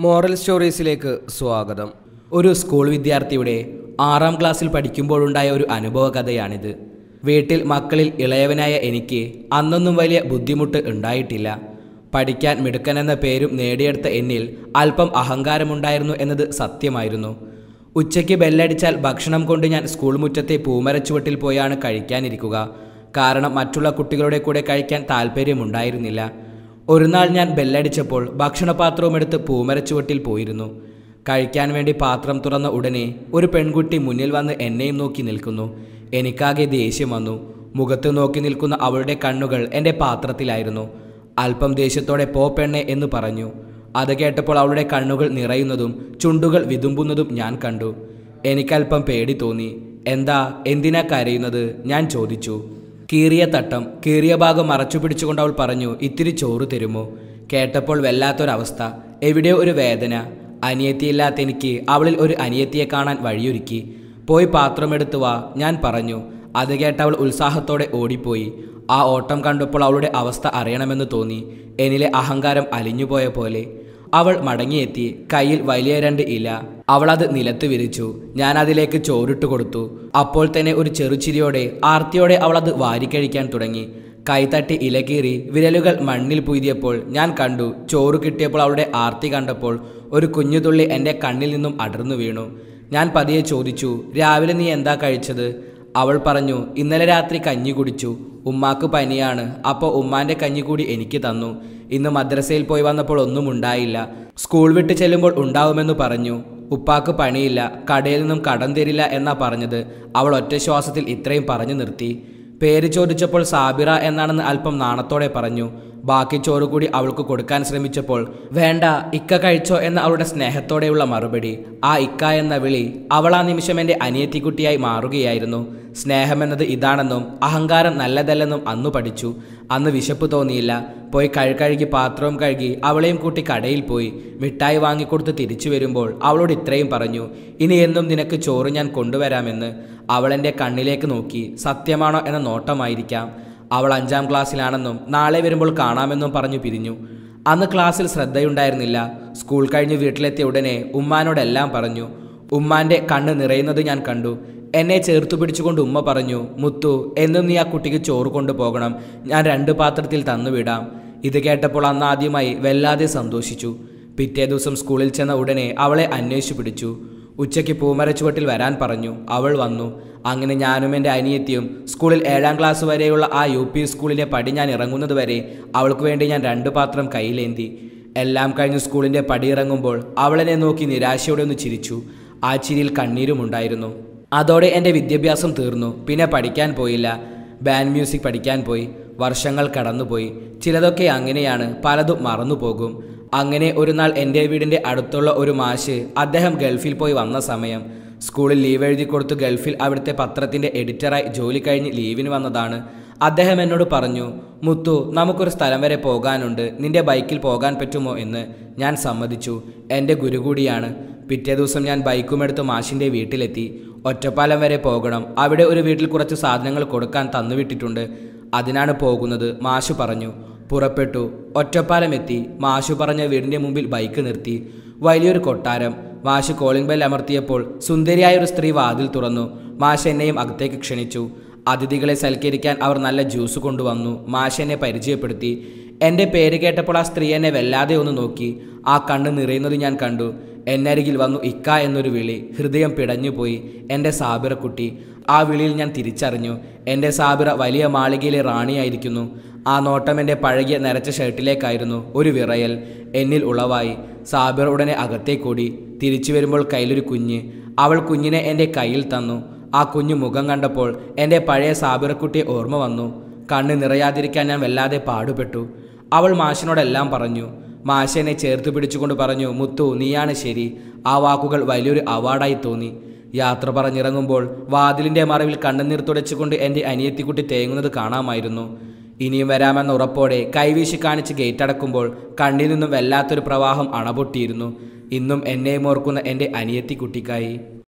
moral സ്റ്റോറീസിലേക്ക് സ്വാഗതം ഒരു school വിദ്യാർത്ഥിയുടെ ആറാം ക്ലാസ്സിൽ പഠിക്കുമ്പോഴുണ്ടായ ഒരു അനുഭവ കഥയാണിത് വീട്ടിൽ മക്കളിൽ ഇളയവനായ എനിക്ക് അന്നൊന്നും വലിയ ബുദ്ധിമുട്ട് ഉണ്ടായിട്ടില്ല പഠിക്കാൻ മിടുക്കനെന്ന പേരും നേടിയെടുത്ത എന്നിൽ അല്പം അഹങ്കാരമുണ്ടായിരുന്നു എന്നത് സത്യമായിരുന്നു ഉച്ചയ്ക്ക് ബെല്ലടിച്ചാൽ ഭക്ഷണം കൊണ്ട് ഞാൻ സ്കൂൾ മുറ്റത്തെ പൂമരച്ചുവട്ടിൽ പോയാണ് കഴിക്കാനിരിക്കുക കാരണം മറ്റുള്ള കുട്ടികളുടെ കൂടെ കഴിക്കാൻ താല്പര്യമുണ്ടായിരുന്നില്ല ഒരു നാൾ ഞാൻ ബെല്ലടിച്ചപ്പോൾ ഭക്ഷണപാത്രവും എടുത്ത് പൂമരച്ചുവട്ടിൽ പോയിരുന്നു കഴിക്കാൻ വേണ്ടി പാത്രം തുറന്ന ഉടനെ ഒരു പെൺകുട്ടി മുന്നിൽ വന്ന് എന്നെയും നോക്കി നിൽക്കുന്നു എനിക്കാകെ ദേഷ്യം വന്നു മുഖത്ത് നോക്കി നിൽക്കുന്ന അവളുടെ കണ്ണുകൾ എൻ്റെ പാത്രത്തിലായിരുന്നു അല്പം ദേഷ്യത്തോടെ പോ പെണ്ണെ എന്ന് പറഞ്ഞു അത് കേട്ടപ്പോൾ അവളുടെ കണ്ണുകൾ നിറയുന്നതും ചുണ്ടുകൾ വിതുമ്പുന്നതും ഞാൻ കണ്ടു എനിക്കല്പം പേടി തോന്നി എന്താ എന്തിനാ കരയുന്നത് ഞാൻ ചോദിച്ചു കീറിയ തട്ടം കീറിയ ഭാഗം മറച്ചു പിടിച്ചുകൊണ്ട് അവൾ പറഞ്ഞു ഇത്തിരി ചോറ് തരുമോ കേട്ടപ്പോൾ വല്ലാത്തൊരവസ്ഥ എവിടെയോ ഒരു വേദന അനിയത്തിയില്ലാത്ത എനിക്ക് അവളിൽ ഒരു അനിയത്തിയെ കാണാൻ വഴിയൊരുക്കി പോയി പാത്രമെടുത്തു വാ ഞാൻ പറഞ്ഞു അത് കേട്ട അവൾ ഉത്സാഹത്തോടെ ഓടിപ്പോയി ആ ഓട്ടം കണ്ടപ്പോൾ അവളുടെ അവസ്ഥ അറിയണമെന്ന് തോന്നി എന്നിലെ അഹങ്കാരം അലിഞ്ഞുപോയ പോലെ അവൾ മടങ്ങിയെത്തി കയ്യിൽ വലിയ രണ്ട് ഇല അവൾ അത് നിലത്ത് വിരിച്ചു ഞാൻ അതിലേക്ക് ചോറിട്ട് കൊടുത്തു അപ്പോൾ തന്നെ ഒരു ചെറുചിരിയോടെ ആർത്തിയോടെ അവൾ അത് വാരിക്കഴിക്കാൻ തുടങ്ങി കൈതട്ടി ഇലകീറി വിരലുകൾ മണ്ണിൽ പുയ്തിയപ്പോൾ ഞാൻ കണ്ടു ചോറ് കിട്ടിയപ്പോൾ അവളുടെ ആർത്തി കണ്ടപ്പോൾ ഒരു കുഞ്ഞുതുള്ളി എൻ്റെ കണ്ണിൽ നിന്നും അടർന്നു വീണു ഞാൻ പതിയെ ചോദിച്ചു രാവിലെ നീ എന്താ കഴിച്ചത് അവൾ പറഞ്ഞു ഇന്നലെ രാത്രി കഞ്ഞി കുടിച്ചു ഉമ്മാക്ക് പനിയാണ് അപ്പോൾ ഉമ്മാന്റെ കഞ്ഞി കൂടി എനിക്ക് തന്നു ഇന്ന് മദ്രസയിൽ പോയി വന്നപ്പോൾ ഒന്നും ഉണ്ടായില്ല സ്കൂൾ വിട്ട് ചെല്ലുമ്പോൾ ഉണ്ടാവുമെന്ന് പറഞ്ഞു ഉപ്പാക്ക് പണിയില്ല കടയിൽ നിന്നും കടം തരില്ല എന്നാ പറഞ്ഞത് അവൾ ഒറ്റ ശ്വാസത്തിൽ ഇത്രയും പറഞ്ഞു നിർത്തി പേര് ചോദിച്ചപ്പോൾ സാബിറ എന്നാണെന്ന് അല്പം നാണത്തോടെ പറഞ്ഞു ബാക്കി ചോറ് കൂടി അവൾക്ക് കൊടുക്കാൻ ശ്രമിച്ചപ്പോൾ വേണ്ട ഇക്ക കഴിച്ചോ എന്ന അവളുടെ സ്നേഹത്തോടെയുള്ള മറുപടി ആ ഇക്ക എന്ന വിളി അവൾ ആ നിമിഷം എൻ്റെ അനിയത്തിക്കുട്ടിയായി മാറുകയായിരുന്നു സ്നേഹമെന്നത് ഇതാണെന്നും അഹങ്കാരം നല്ലതല്ലെന്നും അന്നു പഠിച്ചു അന്ന് വിശപ്പ് തോന്നിയില്ല പോയി കഴുകഴുകി പാത്രവും കഴുകി അവളെയും കൂട്ടി കടയിൽ പോയി മിഠായി വാങ്ങിക്കൊടുത്ത് തിരിച്ചു വരുമ്പോൾ അവളോട് ഇത്രയും പറഞ്ഞു ഇനി എന്നും നിനക്ക് ചോറ് ഞാൻ കൊണ്ടുവരാമെന്ന് അവൾ എൻ്റെ കണ്ണിലേക്ക് നോക്കി സത്യമാണോ എന്ന നോട്ടമായിരിക്കാം അവൾ അഞ്ചാം ക്ലാസ്സിലാണെന്നും നാളെ വരുമ്പോൾ കാണാമെന്നും പറഞ്ഞു പിരിഞ്ഞു അന്ന് ക്ലാസ്സിൽ ശ്രദ്ധയുണ്ടായിരുന്നില്ല സ്കൂൾ കഴിഞ്ഞ് വീട്ടിലെത്തിയ ഉടനെ ഉമ്മാനോടെല്ലാം പറഞ്ഞു ഉമ്മാന്റെ കണ്ണ് നിറയുന്നത് ഞാൻ കണ്ടു എന്നെ ചേർത്തു പിടിച്ചുകൊണ്ട് ഉമ്മ പറഞ്ഞു മുത്തു എന്നും നീ ആ കുട്ടിക്ക് ചോറ് കൊണ്ടുപോകണം ഞാൻ രണ്ട് പാത്രത്തിൽ തന്നുവിടാം ഇത് കേട്ടപ്പോൾ അന്ന് ആദ്യമായി വല്ലാതെ സന്തോഷിച്ചു പിറ്റേ ദിവസം സ്കൂളിൽ ചെന്ന ഉടനെ അവളെ അന്വേഷിച്ചു പിടിച്ചു ഉച്ചയ്ക്ക് പൂമരച്ചുവട്ടിൽ വരാൻ പറഞ്ഞു അവൾ വന്നു അങ്ങനെ ഞാനും എൻ്റെ അനിയത്തിയും സ്കൂളിൽ ഏഴാം ക്ലാസ് വരെയുള്ള ആ യു പി സ്കൂളിലെ പടി ഞാൻ ഇറങ്ങുന്നത് വരെ അവൾക്ക് വേണ്ടി ഞാൻ രണ്ട് പാത്രം കയ്യിലേന്തി എല്ലാം കഴിഞ്ഞ് സ്കൂളിൻ്റെ പടിയിറങ്ങുമ്പോൾ അവളെന്നെ നോക്കി നിരാശയോടെ ഒന്ന് ചിരിച്ചു ആ ചിരിയിൽ കണ്ണീരുമുണ്ടായിരുന്നു അതോടെ എൻ്റെ വിദ്യാഭ്യാസം തീർന്നു പിന്നെ പഠിക്കാൻ പോയില്ല ബാൻഡ് മ്യൂസിക് പഠിക്കാൻ പോയി വർഷങ്ങൾ കടന്നുപോയി ചിലതൊക്കെ അങ്ങനെയാണ് പലതും മറന്നുപോകും അങ്ങനെ ഒരു നാൾ എൻ്റെ വീടിൻ്റെ അടുത്തുള്ള ഒരു മാഷ് അദ്ദേഹം ഗൾഫിൽ പോയി വന്ന സമയം സ്കൂളിൽ ലീവ് എഴുതി കൊടുത്ത് ഗൾഫിൽ അവിടുത്തെ പത്രത്തിൻ്റെ എഡിറ്ററായി ജോലി കഴിഞ്ഞ് ലീവിന് വന്നതാണ് അദ്ദേഹം എന്നോട് പറഞ്ഞു മുത്തു നമുക്കൊരു സ്ഥലം വരെ പോകാനുണ്ട് നിന്റെ ബൈക്കിൽ പോകാൻ പറ്റുമോ എന്ന് ഞാൻ സമ്മതിച്ചു എൻ്റെ ഗുരു കൂടിയാണ് പിറ്റേ ദിവസം ഞാൻ ബൈക്കുമെടുത്ത് മാഷിൻ്റെ വീട്ടിലെത്തി ഒറ്റപ്പാലം വരെ പോകണം അവിടെ ഒരു വീട്ടിൽ കുറച്ച് സാധനങ്ങൾ കൊടുക്കാൻ തന്നുവിട്ടിട്ടുണ്ട് അതിനാണ് പോകുന്നത് മാഷു പറഞ്ഞു പുറപ്പെട്ടു ഒറ്റപ്പാലം എത്തി മാഷു പറഞ്ഞ വീടിൻ്റെ മുമ്പിൽ ബൈക്ക് നിർത്തി വലിയൊരു കൊട്ടാരം മാഷ് കോളിംഗ് ബെൽ അമർത്തിയപ്പോൾ സുന്ദരിയായ ഒരു സ്ത്രീ വാതിൽ തുറന്നു മാഷ് എന്നെയും അകത്തേക്ക് ക്ഷണിച്ചു അതിഥികളെ സൽക്കരിക്കാൻ അവർ നല്ല ജ്യൂസ് കൊണ്ടുവന്നു മാഷ് എന്നെ പരിചയപ്പെടുത്തി എൻ്റെ പേര് കേട്ടപ്പോൾ ആ സ്ത്രീ എന്നെ വല്ലാതെ ഒന്ന് നോക്കി ആ കണ്ണ് നിറയുന്നത് ഞാൻ കണ്ടു എന്നരികിൽ വന്നു ഇക്ക എന്നൊരു വിളി ഹൃദയം പിടഞ്ഞുപോയി എൻ്റെ സാബിറക്കുട്ടി ആ വിളിയിൽ ഞാൻ തിരിച്ചറിഞ്ഞു എൻ്റെ സാബിറ വലിയ മാളികയിലെ റാണിയായിരിക്കുന്നു ആ നോട്ടം എൻ്റെ പഴകിയ നരച്ച ഷർട്ടിലേക്കായിരുന്നു ഒരു വിറയൽ എന്നിൽ ഉളവായി സാബിർ ഉടനെ അകത്തേക്കൂടി തിരിച്ചു വരുമ്പോൾ കയ്യിലൊരു കുഞ്ഞ് അവൾ കുഞ്ഞിനെ എൻ്റെ കയ്യിൽ തന്നു ആ കുഞ്ഞു മുഖം കണ്ടപ്പോൾ എൻ്റെ പഴയ സാബിറക്കുട്ടിയെ ഓർമ്മ വന്നു കണ്ണ് നിറയാതിരിക്കാൻ ഞാൻ വല്ലാതെ പാടുപെട്ടു അവൾ മാഷിനോടെല്ലാം പറഞ്ഞു മാഷ് എന്നെ ചേർത്ത് പിടിച്ചുകൊണ്ട് പറഞ്ഞു മുത്തു നീയാണ് ശരി ആ വാക്കുകൾ വലിയൊരു അവാർഡായി തോന്നി യാത്ര പറഞ്ഞിറങ്ങുമ്പോൾ വാതിലിൻ്റെ മറവിൽ കണ്ണുനീർ തുടച്ചുകൊണ്ട് എൻ്റെ അനിയത്തിക്കുട്ടി തേങ്ങുന്നത് കാണാമായിരുന്നു ഇനിയും വരാമെന്ന ഉറപ്പോടെ കൈവീശി കാണിച്ച് ഗേറ്റ് അടക്കുമ്പോൾ കണ്ണിൽ നിന്നും വല്ലാത്തൊരു പ്രവാഹം അണപൊട്ടിയിരുന്നു ഇന്നും എന്നെയും ഓർക്കുന്ന എൻ്റെ അനിയത്തിക്കുട്ടിക്കായി